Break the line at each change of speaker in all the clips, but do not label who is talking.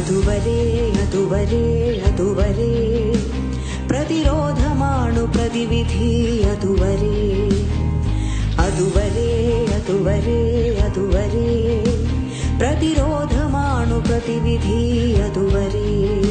അതുവരെ അതുവരെ അതുവരെ പ്രതിരോധമാണു പ്രതിവിധി അതുവരെ അതുവരെ അതുവരെ അതുവരെ പ്രതിരോധമാണു പ്രതിവിധി അതുവരെ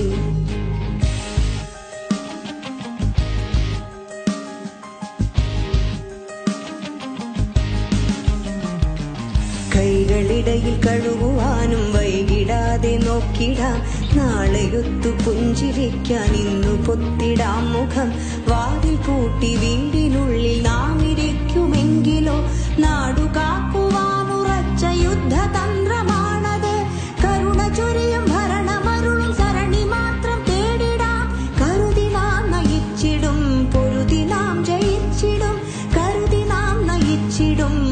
കൈകളിടയിൽ കഴുകുവാനും വൈകിടാതെ നോക്കിടാം നാളെയൊത്തു പുഞ്ചിരിക്കാൻ ഇന്നു പൊത്തിടാം മുഖം വാതിൽ പൂട്ടി വീടിനുള്ളിൽ നാം ഇരിക്കുമെങ്കിലോ നാടു കാക്കുവാനുറച്ച യുദ്ധതന്ത്രമാണത് കരുണ ചൊരിയും ഭരണമരുളും സരണി മാത്രം തേടിടാം കരുതി നാം നയിച്ചിടും പൊരുതി നാം ജയിച്ചിടും കരുതി നാം നയിച്ചിടും